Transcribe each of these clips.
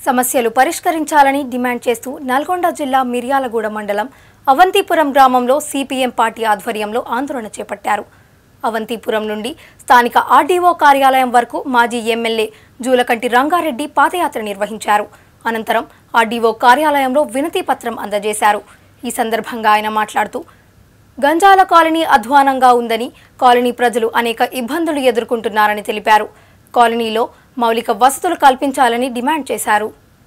సమస్యలు పరిష్కరించాలని డిమాండ్ చేస్తూ నల్గొండ జిల్లా మిర్యాలగూడ మండలం అవంతిపురం గ్రామంలో సిపిఎం పార్టీ ఆధ్వర్యంలో ఆందోళన చేపట్టారు అవంతిపురం నుండి స్థానిక ఆర్డీఓ కార్యాలయం వరకు మాజీ ఎమ్మెల్యే జూలకంటి రంగారెడ్డి పాదయాత్ర నిర్వహించారు అనంతరం ఆర్డీఓ కార్యాలయంలో వినతి పత్రం అందజేశారు ఈ సందర్భంగా ఆయన మాట్లాడుతూ గంజాల కాలనీ అధ్వానంగా ఉందని కాలనీ ప్రజలు అనేక ఇబ్బందులు ఎదుర్కొంటున్నారని తెలిపారు కాలనీలో మౌలిక వసతులు కల్పించాలని డిమాండ్ చేశారు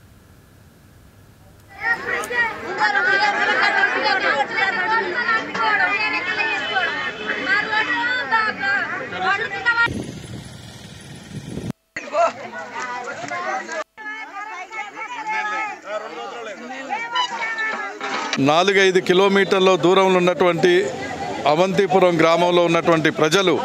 నాలుగైదు కిలోమీటర్ల దూరంలో ఉన్నటువంటి అవంతిపురం గ్రామంలో ఉన్నటువంటి ప్రజలు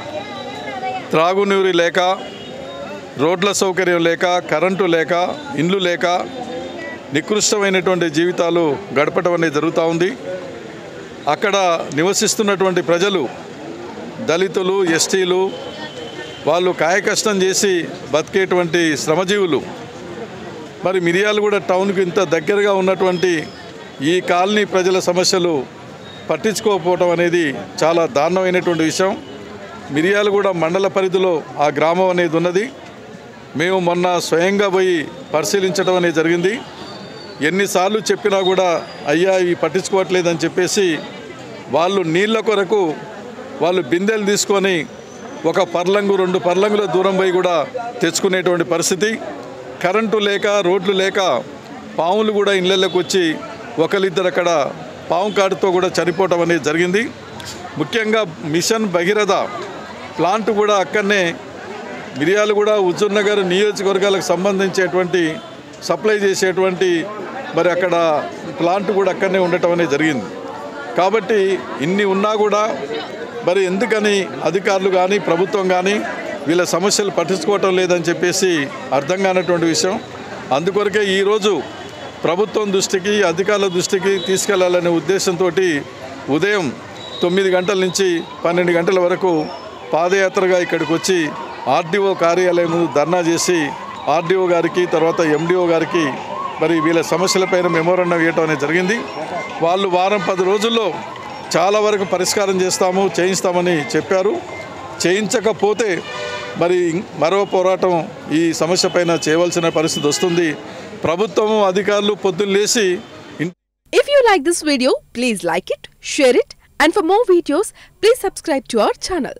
త్రాగునీరు లేక రోడ్ల సౌకర్యం లేక కరెంటు లేక ఇండ్లు లేక నికృష్టమైనటువంటి జీవితాలు గడపడం అనేది జరుగుతూ ఉంది అక్కడ నివసిస్తున్నటువంటి ప్రజలు దళితులు ఎస్టీలు వాళ్ళు కాయకష్టం చేసి బతికేటువంటి శ్రమజీవులు మరి మిరియాలగూడ టౌన్కి ఇంత దగ్గరగా ఉన్నటువంటి ఈ కాలనీ ప్రజల సమస్యలు పట్టించుకోకపోవటం అనేది చాలా దారుణమైనటువంటి విషయం మిరియాలగూడ మండల పరిధిలో ఆ గ్రామం అనేది ఉన్నది మేము మొన్న స్వయంగా పోయి పరిశీలించడం అనేది జరిగింది ఎన్నిసార్లు చెప్పినా కూడా అయ్యా ఇవి పట్టించుకోవట్లేదని చెప్పేసి వాళ్ళు నీళ్ళ కొరకు వాళ్ళు బిందెలు తీసుకొని ఒక పర్లంగు రెండు పర్లంగుల దూరం పోయి కూడా తెచ్చుకునేటువంటి పరిస్థితి కరెంటు లేక రోడ్లు లేక పాములు కూడా ఇళ్ళలోకి వచ్చి ఒకరిద్దరు అక్కడ పాము కాటుతో కూడా చనిపోవటం అనేది జరిగింది ముఖ్యంగా మిషన్ భగీరథ ప్లాంట్ కూడా అక్కడనే మిర్యాలగూడ హుజూర్ నగర్ నియోజకవర్గాలకు సంబంధించేటువంటి సప్లై చేసేటువంటి మరి అక్కడ ప్లాంట్ కూడా అక్కడనే ఉండటం అనేది జరిగింది కాబట్టి ఇన్ని ఉన్నా కూడా మరి ఎందుకని అధికారులు కానీ ప్రభుత్వం కానీ వీళ్ళ సమస్యలు పట్టించుకోవటం లేదని చెప్పేసి అర్థం కానటువంటి విషయం అందుకొరకే ఈరోజు ప్రభుత్వం దృష్టికి అధికారుల దృష్టికి తీసుకెళ్లాలనే ఉద్దేశంతో ఉదయం తొమ్మిది గంటల నుంచి పన్నెండు గంటల వరకు పాదయాత్రగా ఇక్కడికి వచ్చి ఆర్డీఓ కార్యాలయం ముందు ధర్నా చేసి ఆర్డీఓ గారికి తర్వాత ఎండిఓ గారికి మరి వీళ్ళ సమస్యలపైన మెమోరండం ఇవ్వటం అనేది జరిగింది వాళ్ళు వారం పది రోజుల్లో చాలా వరకు పరిష్కారం చేస్తాము చేయిస్తామని చెప్పారు చేయించకపోతే మరి మరో పోరాటం ఈ సమస్య పైన చేయవలసిన పరిస్థితి వస్తుంది ప్రభుత్వము అధికారులు పొద్దున్న లేచి ఇన్- If you like this video, please like it, share it, and for more videos, please subscribe to our channel.